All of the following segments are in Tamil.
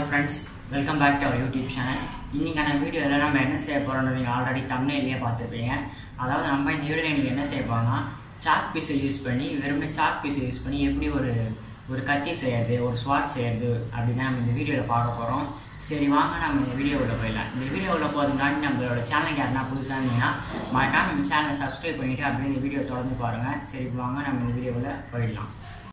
friends welcome back to our YouTube channel இன்றைக்கான வீடியோவில் நம்ம என்ன செய்ய போகிறோம்னு நீங்கள் ஆல்ரெடி தமிழ்லேயே பார்த்துருப்பீங்க அதாவது நம்ம இந்த வீடியோவில் இன்றைக்கி என்ன செய்ய போகிறோம்னா சாக் பீஸை யூஸ் பண்ணி வெறுமனே சாக் பீஸை யூஸ் பண்ணி எப்படி ஒரு ஒரு கத்தி செய்யறது ஒரு ஸ்வாட் செய்யறது அப்படின்னு நம்ம இந்த வீடியோவில் பார்க்க போகிறோம் சரி வாங்க நம்ம இந்த வீடியோவில் போயிடலாம் இந்த வீடியோவில் போகிறதுக்காண்டி நம்மளோட சேனலுக்கு யாருன்னா புதுசாக இருந்தீங்கன்னா மறக்காம நம்ம சேனலை சப்ஸ்கிரைப் பண்ணிவிட்டு அப்படியே இந்த வீடியோ தொடர்ந்து பாருங்கள் சரி வாங்க நம்ம இந்த வீடியோவில் போயிடலாம்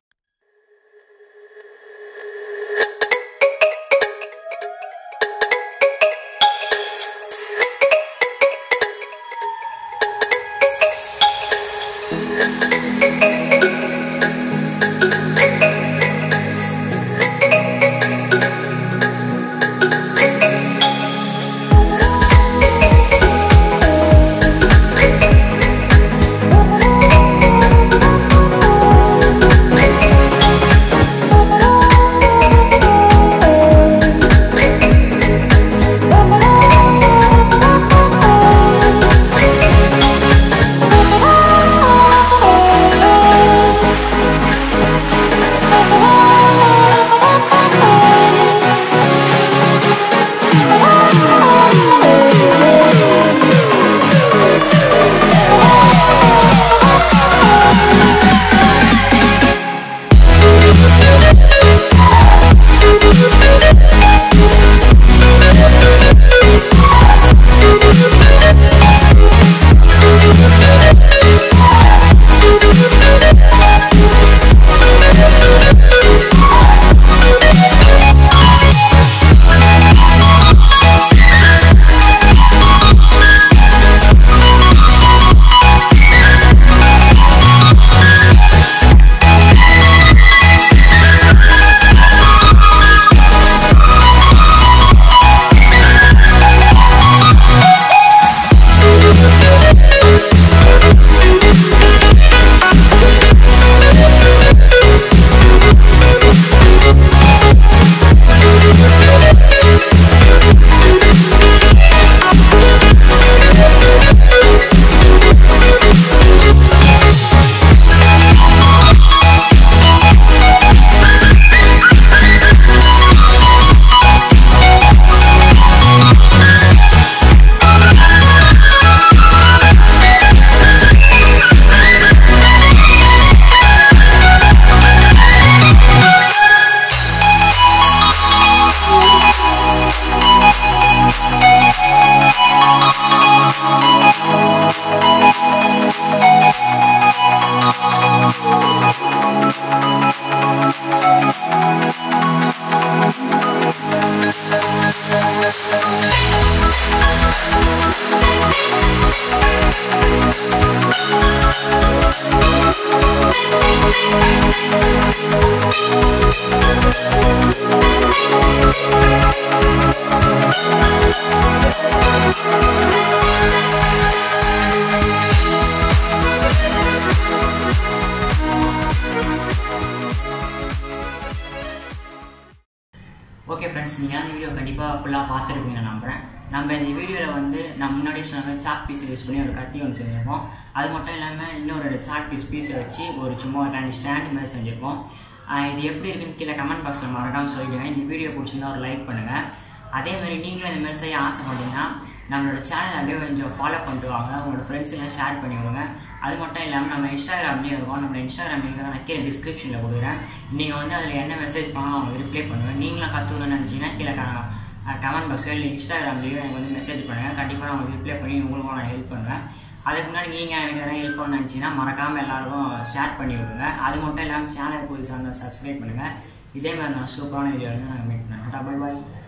ஓகே ஃப்ரெண்ட்ஸ் நீங்கள் அந்த வீடியோ கண்டிப்பாக ஃபுல்லாக பார்த்துருப்பீங்க நான் நம்புகிறேன் நம்ம இந்த வீடியோவில் வந்து நம்ம முன்னாடியே சொன்ன சாக் பீஸ் யூஸ் பண்ணி ஒரு கத்தி ஒன்று செஞ்சுருப்போம் அது மட்டும் இல்லாமல் இன்னொரு ரெண்டு சாக் பீஸ் பீஸை வச்சு ஒரு சும்மா ஒரு ரெண்டு ஸ்டாண்டு மாதிரி செஞ்சுருப்போம் ஆஹ் இது எப்படி இருக்குன்னு கீழே கமெண்ட் பாக்ஸில் மறக்காமல் சொல்லிவிடுங்க இந்த வீடியோ பிடிச்சிருந்தா ஒரு லைக் பண்ணுங்கள் அதே மாதிரி நீங்களும் இந்த மாதிரி செய்ய ஆசைப்பட்டீங்கன்னா நம்மளோட சேனல் அப்படியே கொஞ்சம் ஃபாலோ பண்ணிட்டு வாங்க உங்களோட ஃப்ரெண்ட்ஸுலாம் ஷேர் பண்ணி விடுங்க அது மட்டும் இல்லாமல் நம்ம இன்ஸ்டாகிராம்லேயும் இருக்கோம் நம்ம இன்ஸ்டாகிராம் லிங்க் நான் கீழே டிஸ்கிரிப்ஷனில் கொடுக்குறேன் நீங்கள் வந்து அதில் என்ன மெசேஜ் பண்ணாலும் அவங்க ரிப்ளை பண்ணுவேன் நீங்களும் கற்றுக்கணும்னு நினச்சிங்கன்னா கீழே கமெண்ட் பாக்ஸில் இல்லை இன்ஸ்டாகிராம்லேயும் எனக்கு வந்து மெசேஜ் பண்ணுங்கள் கண்டிப்பாக நான் உங்களுக்கு ரிப்ளை பண்ணி உங்களுக்கும் நான் ஹெல்ப் பண்ணுவேன் அதுக்கு முன்னாடி நீங்கள் எனக்கு எதாவது ஹெல்ப் பண்ண நினச்சிங்கன்னா மறக்காமல் எல்லாருக்கும் ஷேர் பண்ணி விடுங்க அது மட்டும் இல்லாமல் சேனல் புதுசாக இருந்தால் சப்ஸ்கிரைப் பண்ணுங்கள் இதே மாதிரி நான் சூப்பரான வீடியோ வந்து நாங்கள் மீட் பண்ணுறேன் பை பாய்